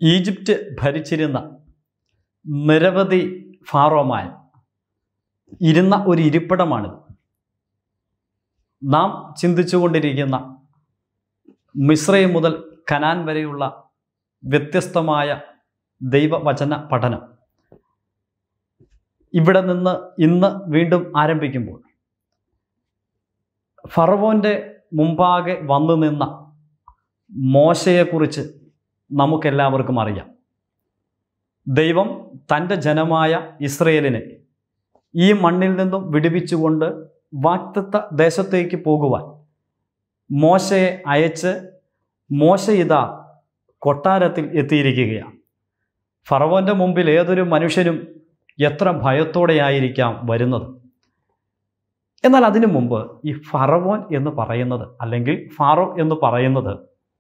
Egypt ഭരിച്ചിരുന്ന നിരവധി ഫാറോമാർ ഇരുന്ന ഒരു ഇരിപ്പിടമാണിത് നാം ചിന്തിച്ചുകൊണ്ടിരിക്കുന്ന മിശ്രയും മുതൽ കനാൻ വരെയുള്ള വ്യത്യസ്തമായ ദൈവവചന പഠനം ഇവിടെ നിന്ന് ഇന്ന് വീണ്ടും ആരംഭിക്കുമ്പോൾ ഫറവോൻ്റെ മുമ്പാകെ വന്നു നിന്ന മോശയെക്കുറിച്ച് നമുക്കെല്ലാവർക്കും അറിയാം ദൈവം തൻ്റെ ജനമായ ഇസ്രയേലിനെ ഈ മണ്ണിൽ നിന്നും വിടുവിച്ചുകൊണ്ട് വാക്തത്വ ദേശത്തേക്ക് പോകുവാൻ മോശയെ അയച്ച് മോശ ഇതാ കൊട്ടാരത്തിൽ എത്തിയിരിക്കുകയാണ് ഫറവോൻ്റെ മുമ്പിൽ ഏതൊരു മനുഷ്യനും എത്ര ഭയത്തോടെയായിരിക്കാം വരുന്നത് എന്നാൽ അതിനു മുമ്പ് ഈ ഫറവോൻ എന്ന് പറയുന്നത് അല്ലെങ്കിൽ ഫാറോ എന്ന് പറയുന്നത്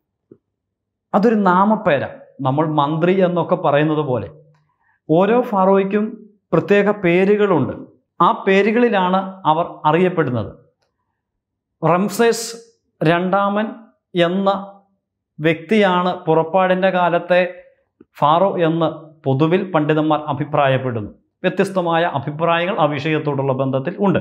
അതൊരു നാമപ്പേര നമ്മൾ മന്ത്രി എന്നൊക്കെ പറയുന്നത് പോലെ ഓരോ ഫാറോയ്ക്കും പ്രത്യേക പേരുകളുണ്ട് ആ പേരുകളിലാണ് അവർ അറിയപ്പെടുന്നത് റംസേസ് രണ്ടാമൻ എന്ന വ്യക്തിയാണ് പുറപ്പാടിൻ്റെ കാലത്തെ ഫാറോ എന്ന് പൊതുവിൽ പണ്ഡിതന്മാർ അഭിപ്രായപ്പെടുന്നു വ്യത്യസ്തമായ അഭിപ്രായങ്ങൾ ആ വിഷയത്തോടുള്ള ബന്ധത്തിൽ ഉണ്ട്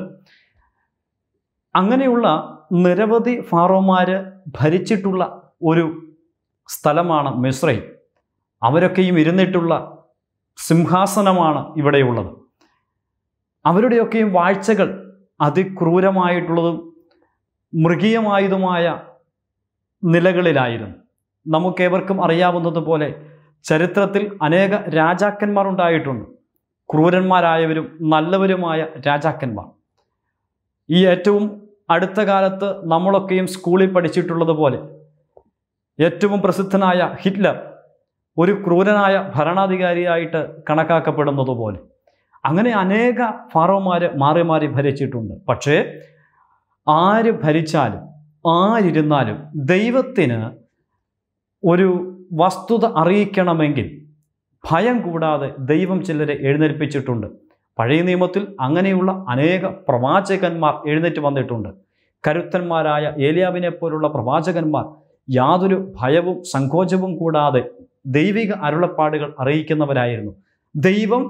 അങ്ങനെയുള്ള നിരവധി ഫാറോമാർ ഭരിച്ചിട്ടുള്ള ഒരു സ്ഥലമാണ് മിശ്രയും അവരൊക്കെയും ഇരുന്നിട്ടുള്ള സിംഹാസനമാണ് ഇവിടെയുള്ളത് അവരുടെയൊക്കെയും വാഴ്ചകൾ അതിക്രൂരമായിട്ടുള്ളതും മൃഗീയമായതുമായ നിലകളിലായിരുന്നു നമുക്കേവർക്കും അറിയാവുന്നതുപോലെ ചരിത്രത്തിൽ അനേക രാജാക്കന്മാർ ഉണ്ടായിട്ടുണ്ട് ക്രൂരന്മാരായവരും നല്ലവരുമായ രാജാക്കന്മാർ ഈ ഏറ്റവും അടുത്ത കാലത്ത് നമ്മളൊക്കെയും സ്കൂളിൽ പഠിച്ചിട്ടുള്ളതുപോലെ ഏറ്റവും പ്രസിദ്ധനായ ഹിറ്റ്ലർ ഒരു ക്രൂരനായ ഭരണാധികാരിയായിട്ട് കണക്കാക്കപ്പെടുന്നത് പോലെ അങ്ങനെ അനേക ഫാറോമാർ മാറി മാറി ഭരിച്ചിട്ടുണ്ട് പക്ഷേ ആര് ഭരിച്ചാലും ആരിരുന്നാലും ദൈവത്തിന് ഒരു വസ്തുത അറിയിക്കണമെങ്കിൽ ഭയം കൂടാതെ ദൈവം ചിലരെ എഴുന്നേൽപ്പിച്ചിട്ടുണ്ട് പഴയ നിയമത്തിൽ അങ്ങനെയുള്ള അനേക പ്രവാചകന്മാർ എഴുന്നേറ്റ് വന്നിട്ടുണ്ട് കരുത്തന്മാരായ ഏലിയാവിനെ പോലുള്ള പ്രവാചകന്മാർ യാതൊരു ഭയവും സങ്കോചവും കൂടാതെ ദൈവിക അരുളപ്പാടുകൾ അറിയിക്കുന്നവരായിരുന്നു ദൈവം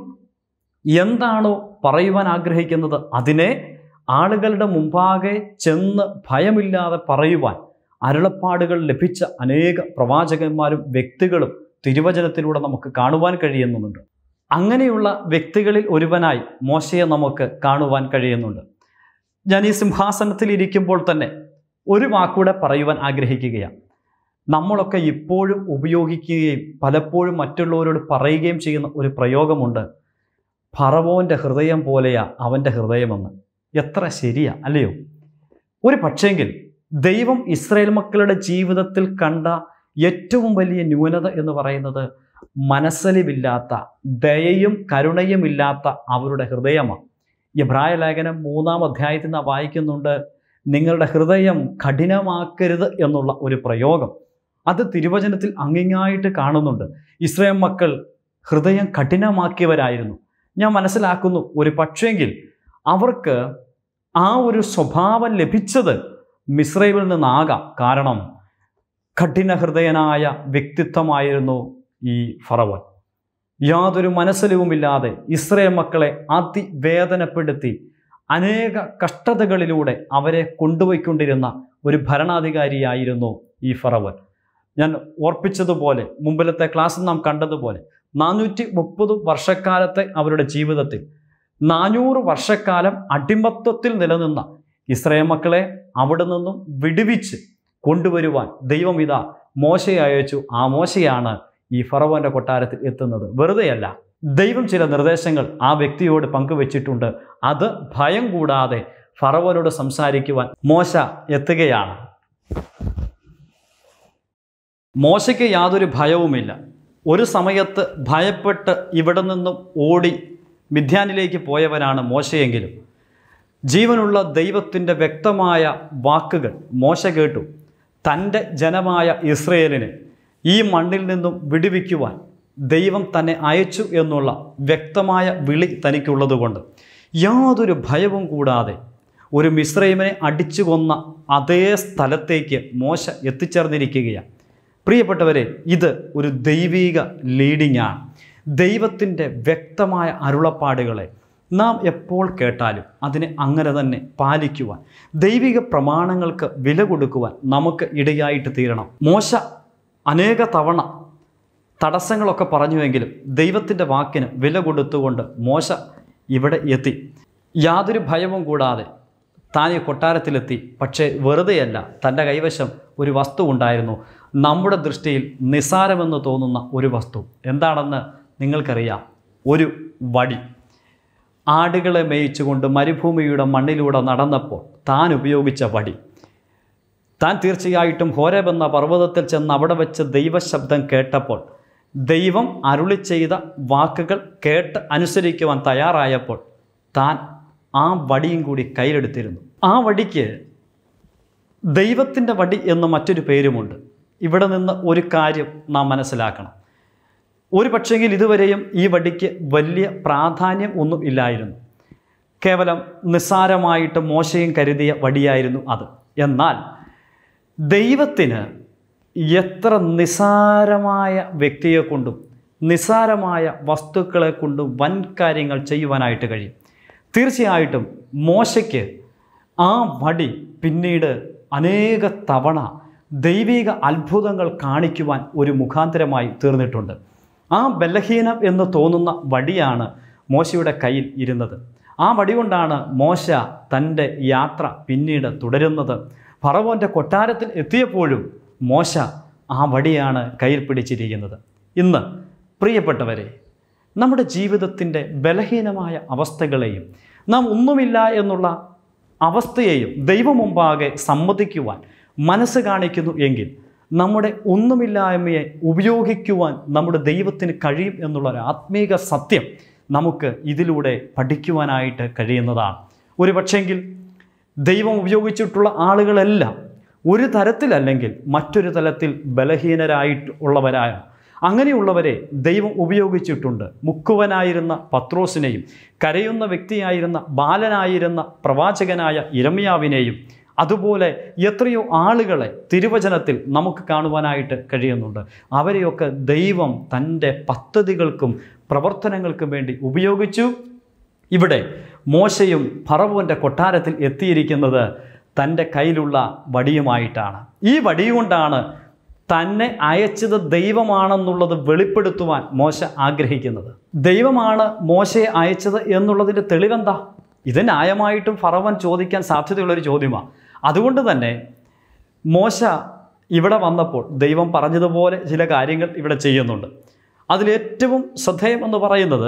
എന്താണോ പറയുവാൻ ആഗ്രഹിക്കുന്നത് അതിനെ ആളുകളുടെ മുമ്പാകെ ചെന്ന് ഭയമില്ലാതെ പറയുവാൻ അരുളപ്പാടുകൾ ലഭിച്ച അനേക പ്രവാചകന്മാരും വ്യക്തികളും തിരുവചനത്തിലൂടെ നമുക്ക് കാണുവാൻ കഴിയുന്നുണ്ട് അങ്ങനെയുള്ള വ്യക്തികളിൽ ഒരുവനായി മോശയെ നമുക്ക് കാണുവാൻ കഴിയുന്നുണ്ട് ഞാൻ ഈ സിംഹാസനത്തിൽ ഇരിക്കുമ്പോൾ തന്നെ ഒരു വാക്കൂടെ പറയുവാൻ ആഗ്രഹിക്കുകയാണ് നമ്മളൊക്കെ ഇപ്പോഴും ഉപയോഗിക്കുകയും പലപ്പോഴും മറ്റുള്ളവരോട് പറയുകയും ചെയ്യുന്ന ഒരു പ്രയോഗമുണ്ട് ഫറവോൻ്റെ ഹൃദയം പോലെയാ അവൻ്റെ ഹൃദയമെന്ന് എത്ര ശരിയാ അല്ലയോ ഒരു പക്ഷേങ്കിൽ ദൈവം ഇസ്രായേൽ മക്കളുടെ ജീവിതത്തിൽ കണ്ട ഏറ്റവും വലിയ ന്യൂനത എന്ന് പറയുന്നത് മനസ്സലിവില്ലാത്ത ദയയും കരുണയും ഇല്ലാത്ത അവരുടെ ഹൃദയമാണ് ഇബ്രായ ലേഖനം മൂന്നാം അധ്യായത്തിൽ നിന്ന് വായിക്കുന്നുണ്ട് നിങ്ങളുടെ ഹൃദയം കഠിനമാക്കരുത് എന്നുള്ള ഒരു പ്രയോഗം അത് തിരുവചനത്തിൽ അങ്ങിങ്ങായിട്ട് കാണുന്നുണ്ട് ഇസ്രായേൽ മക്കൾ ഹൃദയം കഠിനമാക്കിയവരായിരുന്നു ഞാൻ മനസ്സിലാക്കുന്നു ഒരു പക്ഷേങ്കിൽ അവർക്ക് ആ ഒരു സ്വഭാവം ലഭിച്ചത് മിശ്രൈമിൽ നിന്നാകാം കാരണം കഠിന ഹൃദയനായ വ്യക്തിത്വമായിരുന്നു ഈ ഫറവൻ യാതൊരു മനസ്സിലുമില്ലാതെ ഇസ്രയേൽ മക്കളെ അതിവേദനപ്പെടുത്തി അനേക കഷ്ടതകളിലൂടെ അവരെ കൊണ്ടുപോയിക്കൊണ്ടിരുന്ന ഒരു ഭരണാധികാരിയായിരുന്നു ഈ ഫറവൻ ഞാൻ ഓർപ്പിച്ചതുപോലെ മുമ്പിലത്തെ ക്ലാസ്സിൽ നാം കണ്ടതുപോലെ നാനൂറ്റി മുപ്പത് വർഷക്കാലത്തെ അവരുടെ ജീവിതത്തിൽ നാനൂറ് വർഷക്കാലം അടിമത്വത്തിൽ നിലനിന്ന ഇസ്രയേൽ മക്കളെ അവിടെ നിന്നും വിടുവിച്ച് കൊണ്ടുവരുവാൻ ദൈവം ഇതാ മോശയെ അയച്ചു ആ മോശയാണ് ഈ ഫറവോന്റെ കൊട്ടാരത്തിൽ എത്തുന്നത് വെറുതെയല്ല ദൈവം ചില നിർദ്ദേശങ്ങൾ ആ വ്യക്തിയോട് പങ്കുവച്ചിട്ടുണ്ട് അത് ഭയം കൂടാതെ ഫറവോനോട് സംസാരിക്കുവാൻ മോശ എത്തുകയാണ് മോശയ്ക്ക് യാതൊരു ഭയവുമില്ല ഒരു സമയത്ത് ഭയപ്പെട്ട് ഇവിടെ നിന്നും ഓടി മിഥ്യാനിലേക്ക് പോയവനാണ് മോശയെങ്കിലും ജീവനുള്ള ദൈവത്തിൻ്റെ വ്യക്തമായ വാക്കുകൾ മോശ കേട്ടു തൻ്റെ ജനമായ ഇസ്രയേലിനെ ഈ മണ്ണിൽ നിന്നും വിടുവിക്കുവാൻ ദൈവം തന്നെ അയച്ചു എന്നുള്ള വ്യക്തമായ വിളി തനിക്കുള്ളതുകൊണ്ട് യാതൊരു ഭയവും കൂടാതെ ഒരു മിശ്രൈമിനെ അടിച്ചു കൊന്ന അതേ സ്ഥലത്തേക്ക് മോശ എത്തിച്ചേർന്നിരിക്കുകയാണ് പ്രിയപ്പെട്ടവരെ ഇത് ഒരു ദൈവിക ലീഡിംഗ് ആണ് ദൈവത്തിൻ്റെ വ്യക്തമായ അരുളപ്പാടുകളെ നാം എപ്പോൾ കേട്ടാലും അതിനെ അങ്ങനെ തന്നെ പാലിക്കുവാൻ ദൈവിക പ്രമാണങ്ങൾക്ക് വില കൊടുക്കുവാൻ നമുക്ക് ഇടയായിട്ട് തീരണം മോശ അനേക തവണ തടസ്സങ്ങളൊക്കെ പറഞ്ഞുവെങ്കിലും ദൈവത്തിൻ്റെ വാക്കിന് വില കൊടുത്തുകൊണ്ട് മോശ ഇവിടെ എത്തി യാതൊരു ഭയവും കൂടാതെ താൻ ഈ കൊട്ടാരത്തിലെത്തി പക്ഷേ വെറുതെയല്ല തൻ്റെ കൈവശം ഒരു വസ്തു ഉണ്ടായിരുന്നു നമ്മുടെ ദൃഷ്ടിയിൽ നിസ്സാരമെന്ന് തോന്നുന്ന ഒരു വസ്തു എന്താണെന്ന് നിങ്ങൾക്കറിയാം ഒരു വടി ആടുകളെ മേയിച്ചുകൊണ്ട് മരുഭൂമിയുടെ മണ്ണിലൂടെ നടന്നപ്പോൾ താൻ ഉപയോഗിച്ച വടി താൻ തീർച്ചയായിട്ടും ഹോരബ് എന്ന പർവ്വതത്തിൽ ചെന്ന് അവിടെ വെച്ച് ദൈവശബ്ദം കേട്ടപ്പോൾ ദൈവം അരുളി ചെയ്ത വാക്കുകൾ കേട്ട് അനുസരിക്കുവാൻ തയ്യാറായപ്പോൾ താൻ ആ വടിയും കൂടി കയ്യിലെടുത്തിരുന്നു ആ വടിക്ക് ദൈവത്തിൻ്റെ വടി എന്ന മറ്റൊരു പേരുമുണ്ട് ഇവിടെ നിന്ന് ഒരു കാര്യം നാം മനസ്സിലാക്കണം ഒരു പക്ഷെങ്കിൽ ഇതുവരെയും ഈ വടിക്ക് വലിയ പ്രാധാന്യം ഒന്നും ഇല്ലായിരുന്നു കേവലം നിസ്സാരമായിട്ട് മോശയും കരുതിയ വടിയായിരുന്നു അത് എന്നാൽ ദൈവത്തിന് എത്ര നിസാരമായ വ്യക്തിയെ കൊണ്ടും നിസാരമായ വസ്തുക്കളെ കൊണ്ടും വൻ കാര്യങ്ങൾ ചെയ്യുവാനായിട്ട് കഴിയും തീർച്ചയായിട്ടും മോശയ്ക്ക് ആ വടി പിന്നീട് അനേക തവണ ദൈവിക അത്ഭുതങ്ങൾ കാണിക്കുവാൻ ഒരു മുഖാന്തരമായി തീർന്നിട്ടുണ്ട് ആ ബലഹീനം എന്ന് തോന്നുന്ന വടിയാണ് മോശയുടെ കയ്യിൽ ഇരുന്നത് ആ വടി കൊണ്ടാണ് മോശ തൻ്റെ യാത്ര പിന്നീട് തുടരുന്നത് ഫറവോൻ്റെ കൊട്ടാരത്തിൽ എത്തിയപ്പോഴും മോശ ആ വടിയാണ് കയ്യിൽ പിടിച്ചിരിക്കുന്നത് ഇന്ന് പ്രിയപ്പെട്ടവരെ നമ്മുടെ ജീവിതത്തിൻ്റെ ബലഹീനമായ അവസ്ഥകളെയും നാം ഒന്നുമില്ല എന്നുള്ള അവസ്ഥയെയും ദൈവം മുമ്പാകെ സമ്മതിക്കുവാൻ മനസ്സ് കാണിക്കുന്നു എങ്കിൽ നമ്മുടെ ഒന്നുമില്ലായ്മയെ ഉപയോഗിക്കുവാൻ നമ്മുടെ ദൈവത്തിന് കഴിയും എന്നുള്ള ഒരു ആത്മീക സത്യം നമുക്ക് ഇതിലൂടെ പഠിക്കുവാനായിട്ട് കഴിയുന്നതാണ് ഒരു പക്ഷെങ്കിൽ ദൈവം ഉപയോഗിച്ചിട്ടുള്ള ആളുകളെല്ലാം ഒരു തരത്തിലല്ലെങ്കിൽ മറ്റൊരു തലത്തിൽ ബലഹീനരായിട്ട് ഉള്ളവരായ അങ്ങനെയുള്ളവരെ ദൈവം ഉപയോഗിച്ചിട്ടുണ്ട് മുക്കുവനായിരുന്ന പത്രോസിനെയും കരയുന്ന വ്യക്തിയായിരുന്ന ബാലനായിരുന്ന പ്രവാചകനായ ഇരമ്യാവിനെയും അതുപോലെ എത്രയോ ആളുകളെ തിരുവചനത്തിൽ നമുക്ക് കാണുവാനായിട്ട് കഴിയുന്നുണ്ട് അവരെയൊക്കെ ദൈവം തൻ്റെ പദ്ധതികൾക്കും പ്രവർത്തനങ്ങൾക്കും വേണ്ടി ഉപയോഗിച്ചു ഇവിടെ മോശയും ഫറവോൻ്റെ കൊട്ടാരത്തിൽ എത്തിയിരിക്കുന്നത് തൻ്റെ കയ്യിലുള്ള വടിയുമായിട്ടാണ് ഈ വടി കൊണ്ടാണ് തന്നെ അയച്ചത് ദൈവമാണെന്നുള്ളത് വെളിപ്പെടുത്തുവാൻ മോശ ആഗ്രഹിക്കുന്നത് ദൈവമാണ് മോശയെ അയച്ചത് എന്നുള്ളതിൻ്റെ തെളിവെന്താ ഇത് ന്യായമായിട്ടും ഫറവൻ ചോദിക്കാൻ സാധ്യതയുള്ളൊരു ചോദ്യമാണ് അതുകൊണ്ട് തന്നെ മോശ ഇവിടെ വന്നപ്പോൾ ദൈവം പറഞ്ഞതുപോലെ ചില കാര്യങ്ങൾ ഇവിടെ ചെയ്യുന്നുണ്ട് അതിലേറ്റവും ശ്രദ്ധേയമെന്ന് പറയുന്നത്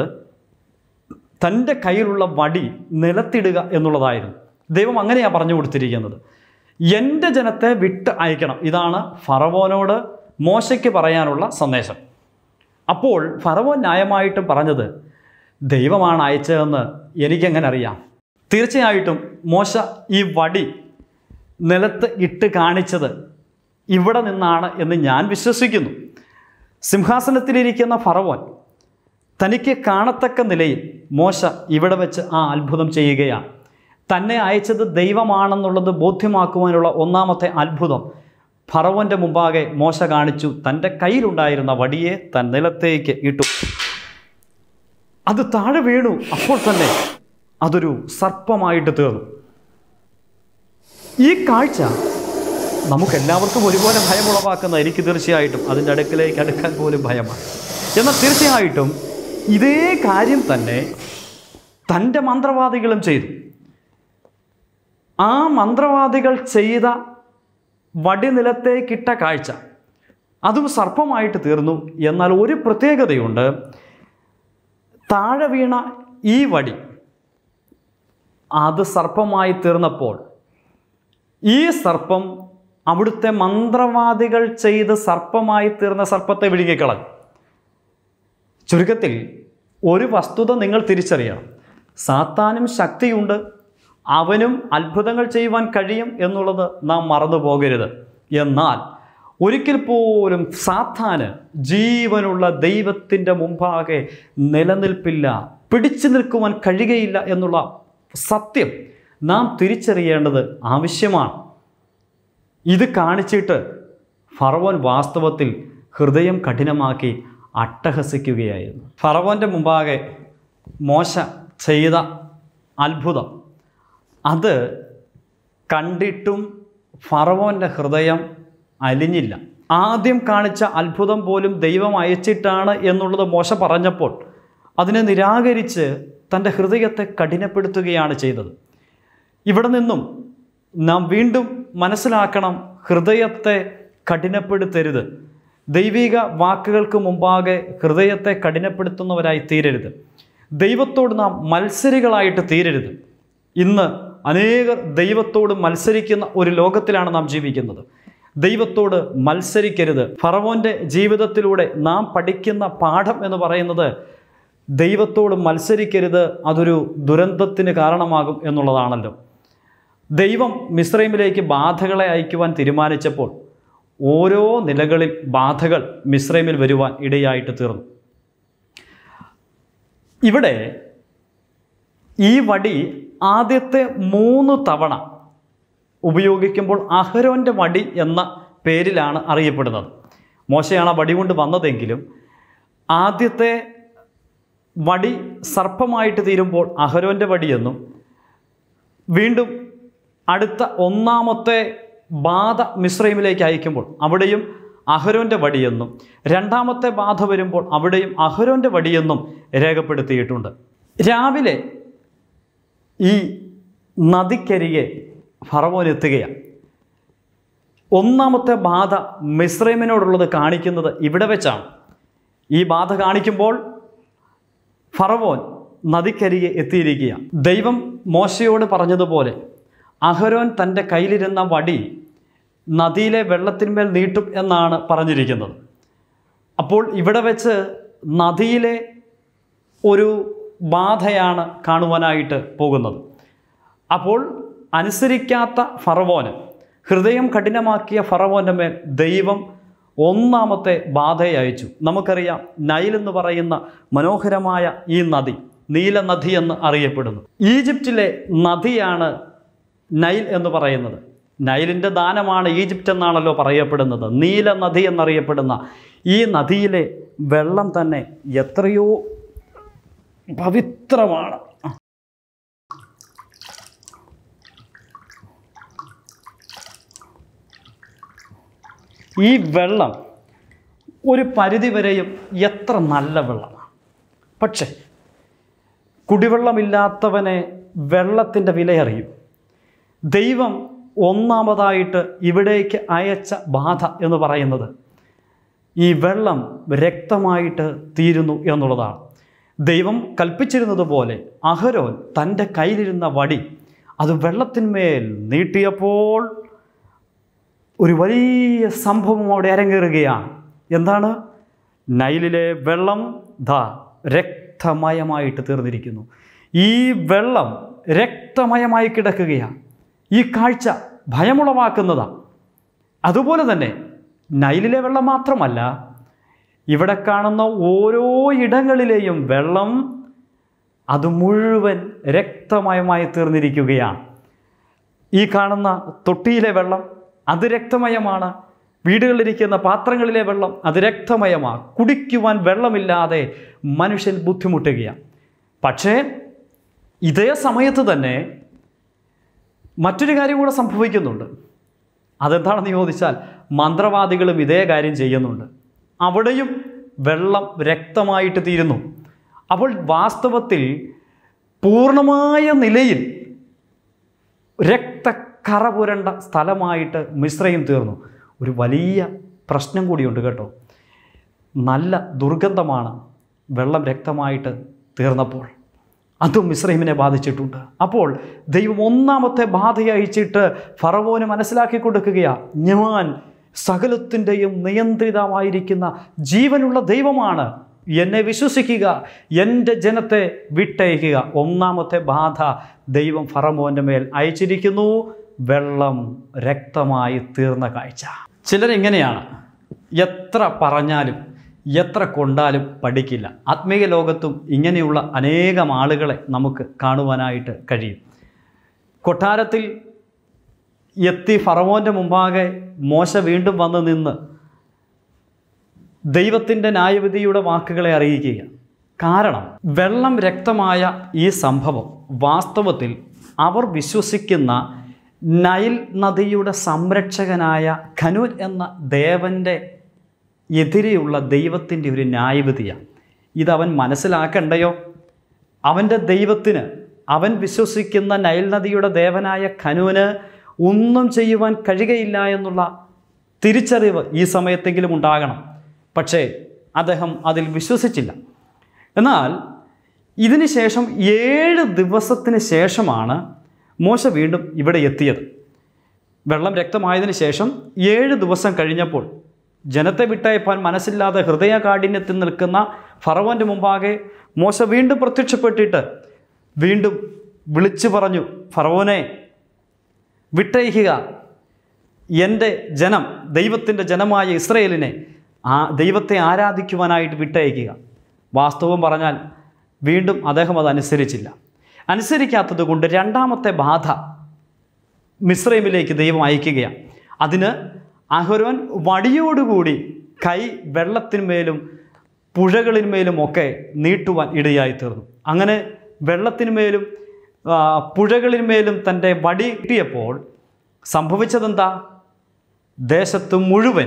തൻ്റെ കയ്യിലുള്ള വടി നിലത്തിടുക എന്നുള്ളതായിരുന്നു ദൈവം അങ്ങനെയാണ് പറഞ്ഞു കൊടുത്തിരിക്കുന്നത് എൻ്റെ ജനത്തെ വിട്ട് അയക്കണം ഇതാണ് ഫറവോനോട് മോശയ്ക്ക് പറയാനുള്ള സന്ദേശം അപ്പോൾ ഫറവോൻ ന്യായമായിട്ടും പറഞ്ഞത് ദൈവമാണ് അയച്ചതെന്ന് എനിക്കെങ്ങനെ അറിയാം തീർച്ചയായിട്ടും മോശ ഈ വടി നിലത്ത് ഇട്ട് കാണിച്ചത് ഇവിടെ നിന്നാണ് എന്ന് ഞാൻ വിശ്വസിക്കുന്നു സിംഹാസനത്തിലിരിക്കുന്ന ഫറവോൻ തനിക്ക് കാണത്തക്ക നിലയിൽ മോശ ഇവിടെ വെച്ച് ആ അത്ഭുതം ചെയ്യുകയാണ് തന്നെ അയച്ചത് ദൈവമാണെന്നുള്ളത് ബോധ്യമാക്കുവാനുള്ള ഒന്നാമത്തെ അത്ഭുതം ഫറവൻ്റെ മുമ്പാകെ മോശ കാണിച്ചു തൻ്റെ കയ്യിലുണ്ടായിരുന്ന വടിയെ തൻ നിലത്തേക്ക് ഇട്ടു അത് താഴെ വീണു അപ്പോൾ തന്നെ അതൊരു സർപ്പമായിട്ട് തീർന്നു ഈ കാഴ്ച നമുക്കെല്ലാവർക്കും ഒരുപോലെ ഭയമുളവാക്കുന്ന എനിക്ക് തീർച്ചയായിട്ടും അതിൻ്റെ അടുക്കിലേക്ക് അടുക്കാൻ പോലും ഭയമാണ് എന്നാൽ തീർച്ചയായിട്ടും ഇതേ കാര്യം തന്നെ തൻ്റെ മന്ത്രവാദികളും ചെയ്തു ആ മന്ത്രവാദികൾ ചെയ്ത വടി നിലത്തേക്കിട്ട കാഴ്ച അതും സർപ്പമായിട്ട് തീർന്നു എന്നാൽ ഒരു പ്രത്യേകതയുണ്ട് താഴെ വീണ ഈ വടി അത് സർപ്പമായി തീർന്നപ്പോൾ ഈ സർപ്പം അവിടുത്തെ മന്ത്രവാദികൾ ചെയ്ത് സർപ്പമായി തീർന്ന സർപ്പത്തെ വിഴുങ്ങിക്കളഞ്ഞു ചുരുക്കത്തിൽ ഒരു വസ്തുത നിങ്ങൾ തിരിച്ചറിയണം സാത്താനും ശക്തിയുണ്ട് അവനും അത്ഭുതങ്ങൾ ചെയ്യുവാൻ കഴിയും എന്നുള്ളത് നാം മറന്നു പോകരുത് എന്നാൽ ഒരിക്കൽ പോലും സാത്താന് ജീവനുള്ള ദൈവത്തിൻ്റെ മുമ്പാകെ നിലനിൽപ്പില്ല പിടിച്ചു നിൽക്കുവാൻ കഴിയുകയില്ല എന്നുള്ള സത്യം നാം തിരിച്ചറിയേണ്ടത് ആവശ്യമാണ് ഇത് കാണിച്ചിട്ട് ഫറവോൻ വാസ്തവത്തിൽ ഹൃദയം കഠിനമാക്കി അട്ടഹസിക്കുകയായിരുന്നു ഫറവോൻ്റെ മുമ്പാകെ മോശ ചെയ്ത അത്ഭുതം അത് കണ്ടിട്ടും ഫറവോൻ്റെ ഹൃദയം അലിഞ്ഞില്ല ആദ്യം കാണിച്ച അത്ഭുതം പോലും ദൈവം അയച്ചിട്ടാണ് എന്നുള്ളത് മോശ പറഞ്ഞപ്പോൾ അതിനെ നിരാകരിച്ച് തൻ്റെ ഹൃദയത്തെ കഠിനപ്പെടുത്തുകയാണ് ചെയ്തത് ഇവിടെ നിന്നും നാം വീണ്ടും മനസ്സിലാക്കണം ഹൃദയത്തെ കഠിനപ്പെടുത്തരുത് ദൈവിക വാക്കുകൾക്ക് മുമ്പാകെ ഹൃദയത്തെ കഠിനപ്പെടുത്തുന്നവരായി തീരരുത് ദൈവത്തോട് നാം മത്സരികളായിട്ട് തീരരുത് ഇന്ന് അനേകർ ദൈവത്തോട് മത്സരിക്കുന്ന ഒരു ലോകത്തിലാണ് നാം ജീവിക്കുന്നത് ദൈവത്തോട് മത്സരിക്കരുത് ഫറവോൻ്റെ ജീവിതത്തിലൂടെ നാം പഠിക്കുന്ന പാഠം എന്ന് പറയുന്നത് ദൈവത്തോട് മത്സരിക്കരുത് അതൊരു ദുരന്തത്തിന് കാരണമാകും എന്നുള്ളതാണല്ലോ ദൈവം മിശ്രൈമിലേക്ക് ബാധകളെ അയക്കുവാൻ തീരുമാനിച്ചപ്പോൾ ഓരോ നിലകളിൽ ബാധകൾ മിശ്രൈമിൽ വരുവാൻ ഇടയായിട്ട് തീർന്നു ഇവിടെ ഈ വടി ആദ്യത്തെ മൂന്ന് തവണ ഉപയോഗിക്കുമ്പോൾ അഹരോൻ്റെ വടി എന്ന പേരിലാണ് അറിയപ്പെടുന്നത് മോശയാണ് ആ വടി കൊണ്ട് വന്നതെങ്കിലും ആദ്യത്തെ വടി സർപ്പമായിട്ട് തീരുമ്പോൾ അഹരോൻ്റെ വടിയെന്നും വീണ്ടും അടുത്ത ഒന്നാമത്തെ ബാധ മിശ്രൈമിലേക്ക് അയക്കുമ്പോൾ അവിടെയും അഹരോൻ്റെ വടിയെന്നും രണ്ടാമത്തെ ബാധ വരുമ്പോൾ അവിടെയും അഹരോൻ്റെ വടിയെന്നും രേഖപ്പെടുത്തിയിട്ടുണ്ട് രാവിലെ ഈ നദിക്കരികെ ഫറവോൻ എത്തുകയാണ് ഒന്നാമത്തെ ബാധ മിശ്രൈമിനോടുള്ളത് കാണിക്കുന്നത് ഇവിടെ വെച്ചാണ് ഈ ബാധ കാണിക്കുമ്പോൾ ഫറവോൻ നദിക്കരികെ എത്തിയിരിക്കുക ദൈവം മോശയോട് പറഞ്ഞതുപോലെ അഹരോൻ തൻ്റെ കയ്യിലിരുന്ന വടി നദിയിലെ വെള്ളത്തിന്മേൽ നീട്ടും എന്നാണ് പറഞ്ഞിരിക്കുന്നത് അപ്പോൾ ഇവിടെ വെച്ച് നദിയിലെ ഒരു ബാധയാണ് കാണുവാനായിട്ട് പോകുന്നത് അപ്പോൾ അനുസരിക്കാത്ത ഫറവോന് ഹൃദയം കഠിനമാക്കിയ ഫറവോൻ്റെ മേൽ ദൈവം ഒന്നാമത്തെ ബാധയെ അയച്ചു നമുക്കറിയാം നൈൽ എന്ന് പറയുന്ന മനോഹരമായ ഈ നദി നീല നദി എന്ന് അറിയപ്പെടുന്നു ഈജിപ്തിലെ നദിയാണ് നൈൽ എന്ന് പറയുന്നത് നൈലിൻ്റെ ദാനമാണ് ഈജിപ്റ്റ് എന്നാണല്ലോ പറയപ്പെടുന്നത് നീല നദി എന്നറിയപ്പെടുന്ന ഈ നദിയിലെ വെള്ളം തന്നെ എത്രയോ പവിത്രമാണ് ഈ വെള്ളം ഒരു പരിധിവരെയും എത്ര നല്ല വെള്ളമാണ് പക്ഷേ കുടിവെള്ളമില്ലാത്തവനെ വെള്ളത്തിൻ്റെ വിലയറിയും ദൈവം ഒന്നാമതായിട്ട് ഇവിടേക്ക് അയച്ച ബാധ എന്ന് പറയുന്നത് ഈ വെള്ളം രക്തമായിട്ട് തീരുന്നു എന്നുള്ളതാണ് ദൈവം കൽപ്പിച്ചിരുന്നത് പോലെ അഹരോൻ തൻ്റെ കയ്യിലിരുന്ന വടി അത് വെള്ളത്തിന്മേൽ നീട്ടിയപ്പോൾ ഒരു വലിയ സംഭവം അവിടെ അരങ്ങേറുകയാണ് എന്താണ് നൈലിലെ വെള്ളം ദാ രക്തമയമായിട്ട് തീർന്നിരിക്കുന്നു ഈ വെള്ളം രക്തമയമായി കിടക്കുകയാണ് ഈ കാഴ്ച ഭയമുളവാക്കുന്നതാണ് അതുപോലെ തന്നെ നൈലിലെ വെള്ളം മാത്രമല്ല ഇവിടെ കാണുന്ന ഓരോ ഇടങ്ങളിലെയും വെള്ളം അത് മുഴുവൻ രക്തമയമായി തീർന്നിരിക്കുകയാണ് ഈ കാണുന്ന തൊട്ടിയിലെ വെള്ളം അത് രക്തമയമാണ് വീടുകളിലിരിക്കുന്ന പാത്രങ്ങളിലെ വെള്ളം അത് രക്തമയമാണ് കുടിക്കുവാൻ വെള്ളമില്ലാതെ മനുഷ്യൻ ബുദ്ധിമുട്ടുകയാണ് പക്ഷേ ഇതേ സമയത്ത് തന്നെ മറ്റൊരു കാര്യം കൂടെ സംഭവിക്കുന്നുണ്ട് അതെന്താണെന്ന് ചോദിച്ചാൽ മന്ത്രവാദികളും ഇതേ കാര്യം ചെയ്യുന്നുണ്ട് അവിടെയും വെള്ളം രക്തമായിട്ട് തീരുന്നു അപ്പോൾ വാസ്തവത്തിൽ പൂർണ്ണമായ നിലയിൽ രക്തക്കറ പുരണ്ട സ്ഥലമായിട്ട് മിശ്രയും തീർന്നു ഒരു വലിയ പ്രശ്നം കൂടിയുണ്ട് കേട്ടോ നല്ല ദുർഗന്ധമാണ് വെള്ളം രക്തമായിട്ട് തീർന്നപ്പോൾ അതും മിശ്രൈമിനെ ബാധിച്ചിട്ടുണ്ട് അപ്പോൾ ദൈവം ഒന്നാമത്തെ ബാധ അയച്ചിട്ട് ഫറവോന് മനസ്സിലാക്കി കൊടുക്കുകയാ ഞാൻ സകലത്തിൻ്റെയും നിയന്ത്രിതമായിരിക്കുന്ന ജീവനുള്ള ദൈവമാണ് എന്നെ വിശ്വസിക്കുക എൻ്റെ ജനത്തെ വിട്ടയക്കുക ഒന്നാമത്തെ ബാധ ദൈവം ഫറമോൻ്റെ മേൽ അയച്ചിരിക്കുന്നു വെള്ളം രക്തമായി തീർന്ന കാഴ്ച ചിലരിങ്ങനെയാണ് എത്ര പറഞ്ഞാലും എത്ര കൊണ്ടാലും പഠിക്കില്ല ആത്മീയ ലോകത്തും ഇങ്ങനെയുള്ള അനേകം ആളുകളെ നമുക്ക് കാണുവാനായിട്ട് കഴിയും കൊട്ടാരത്തിൽ എത്തി ഫറവോൻ്റെ മുമ്പാകെ മോശ വീണ്ടും വന്ന് നിന്ന് ദൈവത്തിൻ്റെ ന്യായവിധിയുടെ വാക്കുകളെ അറിയിക്കുക കാരണം വെള്ളം രക്തമായ ഈ സംഭവം വാസ്തവത്തിൽ അവർ വിശ്വസിക്കുന്ന നൈൽ നദിയുടെ സംരക്ഷകനായ ഖനൂൻ എന്ന ദേവൻ്റെ എതിരെയുള്ള ദൈവത്തിൻ്റെ ഒരു ന്യായവിധിയാണ് ഇതവൻ മനസ്സിലാക്കണ്ടയോ അവൻ്റെ ദൈവത്തിന് അവൻ വിശ്വസിക്കുന്ന നൈൽ നദിയുടെ ദേവനായ ഖനൂന് ഒന്നും ചെയ്യുവാൻ കഴിയുകയില്ല എന്നുള്ള തിരിച്ചറിവ് ഈ സമയത്തെങ്കിലും ഉണ്ടാകണം പക്ഷേ അദ്ദേഹം അതിൽ വിശ്വസിച്ചില്ല എന്നാൽ ഇതിന് ശേഷം ഏഴ് ദിവസത്തിന് ശേഷമാണ് മോശ വീണ്ടും ഇവിടെ എത്തിയത് വെള്ളം രക്തമായതിനു ശേഷം ഏഴ് ദിവസം കഴിഞ്ഞപ്പോൾ ജനത്തെ വിട്ടയപ്പാൻ മനസ്സില്ലാതെ ഹൃദയകാഠിന്യത്തിൽ നിൽക്കുന്ന ഫറവൻ്റെ മുമ്പാകെ മോശ വീണ്ടും പ്രത്യക്ഷപ്പെട്ടിട്ട് വീണ്ടും വിളിച്ചു പറഞ്ഞു ഫറവോനെ വിട്ടയക്കുക എൻ്റെ ജനം ദൈവത്തിൻ്റെ ജനമായ ഇസ്രയേലിനെ ആ ദൈവത്തെ ആരാധിക്കുവാനായിട്ട് വിട്ടയക്കുക വാസ്തവം പറഞ്ഞാൽ വീണ്ടും അദ്ദേഹം അത് അനുസരിച്ചില്ല അനുസരിക്കാത്തത് കൊണ്ട് രണ്ടാമത്തെ ബാധ മിശ്രൈമിലേക്ക് ദൈവം അയക്കുകയാണ് അതിന് അഹരോൻ വടിയോടുകൂടി കൈ വെള്ളത്തിന്മേലും പുഴകളിന്മേലും ഒക്കെ നീട്ടുവാൻ ഇടയായി തീർന്നു അങ്ങനെ വെള്ളത്തിന്മേലും ആ, പുഴകളിന്മേലും തൻ്റെ വടി കിട്ടിയപ്പോൾ സംഭവിച്ചതെന്താ ദേശത്ത് മുഴുവൻ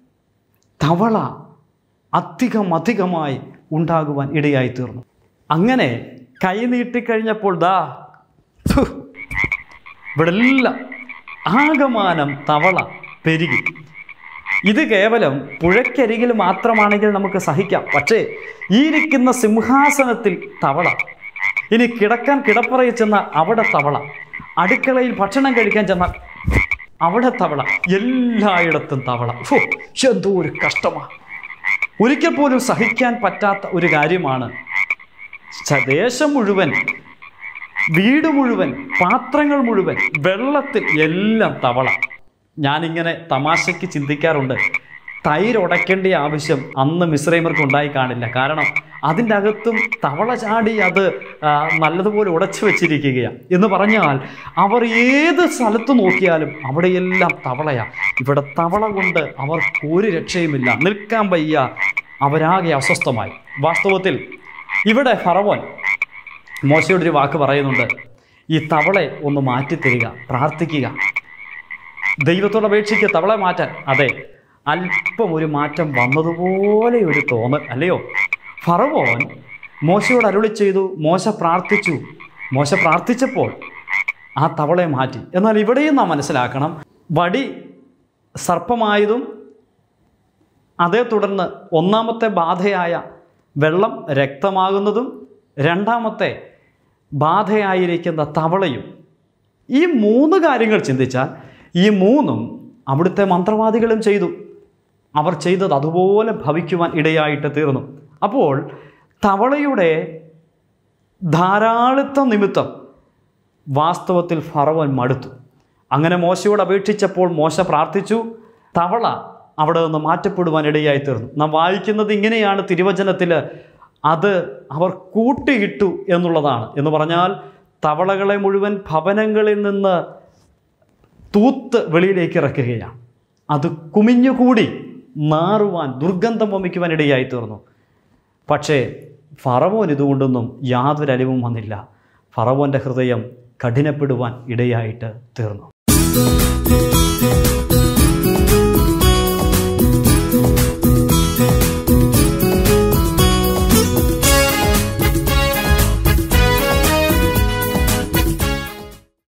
തവള അധികം അധികമായി ഉണ്ടാകുവാൻ ഇടയായി തീർന്നു അങ്ങനെ കൈ നീട്ടിക്കഴിഞ്ഞപ്പോൾ ദാ ഥു, ഇവിടെ എല്ലാം ആകമാനം തവള പെരുകി ഇത് കേവലം പുഴയ്ക്കരികിൽ മാത്രമാണെങ്കിൽ നമുക്ക് സഹിക്കാം പക്ഷേ ഈ ഇരിക്കുന്ന സിംഹാസനത്തിൽ തവള ഇനി കിടക്കാൻ കിടപ്പറയിൽ ചെന്ന അവിടെ തവള അടുക്കളയിൽ ഭക്ഷണം കഴിക്കാൻ ചെന്നാൽ അവിടെ തവള എല്ലായിടത്തും തവള ഫോ എന്തോ ഒരു കഷ്ടമാണ് ഒരിക്കൽ പോലും സഹിക്കാൻ പറ്റാത്ത ഒരു കാര്യമാണ് ച- ദേശം മുഴുവൻ വീട് മുഴുവൻ പാത്രങ്ങൾ മുഴുവൻ വെള്ളത്തിൽ എല്ലാം തവള ഞാനിങ്ങനെ തമാശയ്ക്ക് ചിന്തിക്കാറുണ്ട് തൈര് ഉടയ്ക്കേണ്ട ആവശ്യം അന്ന് മിശ്രൈമർക്ക് ഉണ്ടായി കാണില്ല കാരണം അതിൻ്റെ അകത്തും തവള ചാടി അത് ആ, നല്ലതുപോലെ ഉടച്ചു വെച്ചിരിക്കുകയാണ് എന്ന് പറഞ്ഞാൽ അവർ ഏത് സ്ഥലത്ത് നോക്കിയാലും അവിടെയെല്ലാം തവളയാണ് ഇവിടെ തവള കൊണ്ട് അവർക്ക് ഒരു രക്ഷയുമില്ല നിൽക്കാൻ വയ്യ അവരാകെ അസ്വസ്ഥമായി വാസ്തവത്തിൽ ഇവിടെ ഫറവോൻ മോശയുടെ ഒരു വാക്ക് പറയുന്നുണ്ട് ഈ തവളെ ഒന്ന് മാറ്റിത്തരിക പ്രാർത്ഥിക്കുക ദൈവത്തോട് അപേക്ഷിക്കുക തവളെ മാറ്റാൻ അതെ അല്പം ഒരു മാറ്റം വന്നതുപോലെ ഒരു തോന്നൽ അല്ലയോ ഫറവോൻ മോശയോട് അരുളി ചെയ്തു മോശ പ്രാർത്ഥിച്ചു മോശ പ്രാർത്ഥിച്ചപ്പോൾ ആ തവളയെ മാറ്റി എന്നാൽ ഇവിടെയും നാം മനസ്സിലാക്കണം വടി സർപ്പമായതും അതേ തുടർന്ന് ഒന്നാമത്തെ ബാധയായ വെള്ളം രക്തമാകുന്നതും രണ്ടാമത്തെ ബാധയായിരിക്കുന്ന തവളയും ഈ മൂന്ന് കാര്യങ്ങൾ ചിന്തിച്ചാൽ ഈ മൂന്നും അവിടുത്തെ മന്ത്രവാദികളും ചെയ്തു അവർ ചെയ്തത് അതുപോലെ ഭവിക്കുവാൻ ഇടയായിട്ട് തീർന്നു അപ്പോൾ തവളയുടെ ധാരാളിത്വം നിമിത്തം വാസ്തവത്തിൽ ഫറവൻ മടുത്തു അങ്ങനെ മോശയോട് അപേക്ഷിച്ചപ്പോൾ മോശ പ്രാർത്ഥിച്ചു തവള അവിടെ നിന്ന് മാറ്റപ്പെടുവാൻ ഇടയായി തീർന്നു നാം വായിക്കുന്നത് ഇങ്ങനെയാണ് തിരുവചനത്തിൽ അത് അവർ കൂട്ടിയിട്ടു എന്നുള്ളതാണ് എന്ന് പറഞ്ഞാൽ തവളകളെ മുഴുവൻ ഭവനങ്ങളിൽ നിന്ന് തൂത്ത് വെളിയിലേക്ക് ഇറക്കുകയാണ് അത് കുമിഞ്ഞുകൂടി നാറുവാൻ ദുർഗന്ധം വമിക്കുവാൻ ഇടയായി തീർന്നു പക്ഷേ ഫറവോൻ ഇതുകൊണ്ടൊന്നും യാതൊരു അലിവും വന്നില്ല ഫറവോൻ്റെ ഹൃദയം കഠിനപ്പെടുവാൻ ഇടയായിട്ട് തീർന്നു